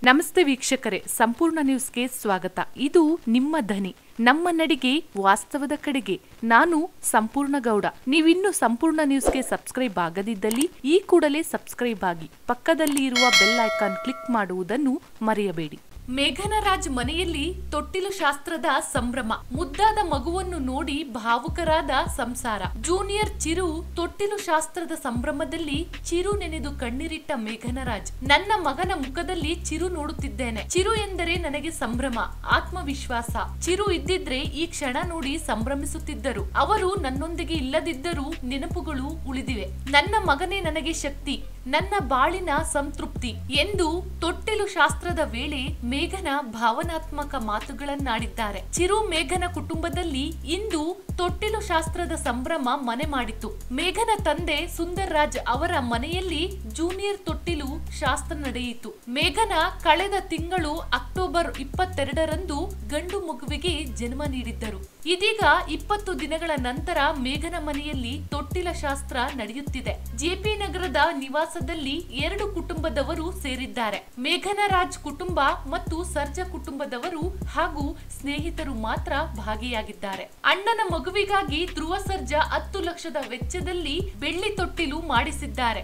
ನಮಸ್ತೆ ವೀಕ್ಷಕರೇ ಸಂಪೂರ್ಣ ನ್ಯೂಸ್ಗೆ ಸ್ವಾಗತ ಇದು ನಿಮ್ಮ ಧ್ವನಿ ನಮ್ಮ ನಡಿಗೆ ವಾಸ್ತವದ ಕಡೆಗೆ ನಾನು ಸಂಪೂರ್ಣ ಗೌಡ ನೀವಿನ್ನು ಸಂಪೂರ್ಣ ನ್ಯೂಸ್ಗೆ ಸಬ್ಸ್ಕ್ರೈಬ್ ಆಗದಿದ್ದಲ್ಲಿ ಈ ಕೂಡಲೇ ಸಬ್ಸ್ಕ್ರೈಬ್ ಆಗಿ ಪಕ್ಕದಲ್ಲಿ ಇರುವ ಬೆಲ್ ಐಕಾನ್ ಕ್ಲಿಕ್ ಮಾಡುವುದನ್ನು ಮರೆಯಬೇಡಿ ಮೇಘನರಾಜ್ ಮನೆಯಲ್ಲಿ ತೊಟ್ಟಿಲು ಶಾಸ್ತ್ರದ ಸಂಭ್ರಮ ಮುದ್ದಾದ ಮಗುವನ್ನು ನೋಡಿ ಭಾವುಕರಾದ ಸಂಸಾರ ಜೂನಿಯರ್ ಚಿರು ತೊಟ್ಟಿಲು ಶಾಸ್ತ್ರದ ಸಂಭ್ರಮದಲ್ಲಿ ಚಿರು ನೆನೆದು ಕಣ್ಣೀರಿಟ್ಟ ಮೇಘನರಾಜ್ ನನ್ನ ಮಗನ ಮುಖದಲ್ಲಿ ಚಿರು ನೋಡುತ್ತಿದ್ದೇನೆ ಚಿರು ಎಂದರೆ ನನಗೆ ಸಂಭ್ರಮ ಆತ್ಮವಿಶ್ವಾಸ ಚಿರು ಇದ್ದಿದ್ರೆ ಈ ಕ್ಷಣ ನೋಡಿ ಸಂಭ್ರಮಿಸುತ್ತಿದ್ದರು ಅವರು ನನ್ನೊಂದಿಗೆ ಇಲ್ಲದಿದ್ದರೂ ನೆನಪುಗಳು ಉಳಿದಿವೆ ನನ್ನ ಮಗನೇ ನನಗೆ ಶಕ್ತಿ ನನ್ನ ಬಾಳಿನ ಸಂತೃಪ್ತಿ ಎಂದು ತೊಟ್ಟಿಲು ಶಾಸ್ತ್ರದ ವೇಳೆ ಮೇಘನ ಭಾವನಾತ್ಮಕ ಮಾತುಗಳನ್ನಾಡಿದ್ದಾರೆ ಚಿರು ಮೇಘನ ಕುಟುಂಬದಲ್ಲಿ ಇಂದು ತೊಟ್ಟಿಲು ಶಾಸ್ತ್ರದ ಸಂಭ್ರಮ ಮನೆ ಮಾಡಿತು ಮೇಘನ ತಂದೆ ಸುಂದರ್ ರಾಜ್ ಅವರ ಮನೆಯಲ್ಲಿ ಜೂನಿಯರ್ ತೊಟ್ಟಿಲು ಶಾಸ್ತ್ರ ನಡೆಯಿತು ಮೇಘನ ಕಳೆದ ತಿಂಗಳು ಅಕ್ಟೋಬರ್ ಇಪ್ಪತ್ತೆರಡರಂದು ಗಂಡು ಮಗುವಿಗೆ ಜನ್ಮ ನೀಡಿದ್ದರು ಇದೀಗ ಇಪ್ಪತ್ತು ದಿನಗಳ ನಂತರ ಮೇಘನ ಮನೆಯಲ್ಲಿ ತೊಟ್ಟಿಲ ಶಾಸ್ತ್ರ ನಡೆಯುತ್ತಿದೆ ಜೆಪಿ ನಗರದ ನಿವಾಸದಲ್ಲಿ ಎರಡು ಕುಟುಂಬದವರು ಸೇರಿದ್ದಾರೆ ಮೇಘನ ರಾಜ್ ಕುಟುಂಬ ಮತ್ತು ಸರ್ಜಾ ಕುಟುಂಬದವರು ಹಾಗೂ ಸ್ನೇಹಿತರು ಮಾತ್ರ ಭಾಗಿಯಾಗಿದ್ದಾರೆ ಅಣ್ಣನ ಮಗುವಿಗಾಗಿ ಧ್ರುವ ಸರ್ಜಾ ಹತ್ತು ಲಕ್ಷದ ವೆಚ್ಚದಲ್ಲಿ ಬೆಳ್ಳಿ ತೊಟ್ಟಿಲು ಮಾಡಿಸಿದ್ದಾರೆ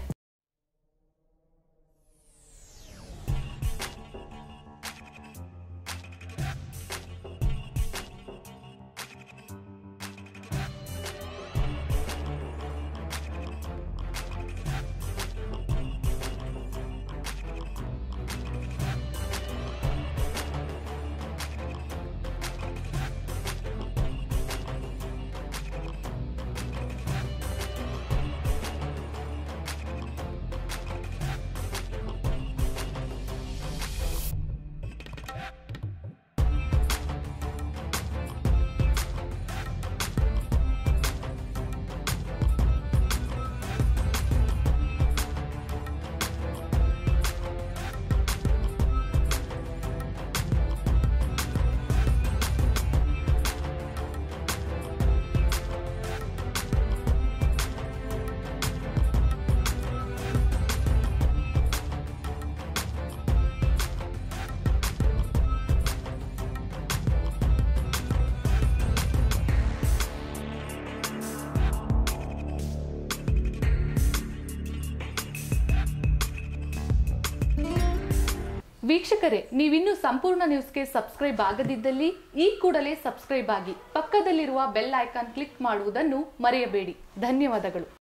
ವೀಕ್ಷಕರೇ ನೀವಿನ್ನೂ ಸಂಪೂರ್ಣ ನ್ಯೂಸ್ಗೆ ಸಬ್ಸ್ಕ್ರೈಬ್ ಆಗದಿದ್ದಲ್ಲಿ ಈ ಕೂಡಲೇ ಸಬ್ಸ್ಕ್ರೈಬ್ ಆಗಿ ಪಕ್ಕದಲ್ಲಿರುವ ಬೆಲ್ ಐಕಾನ್ ಕ್ಲಿಕ್ ಮಾಡುವುದನ್ನು ಮರೆಯಬೇಡಿ ಧನ್ಯವಾದಗಳು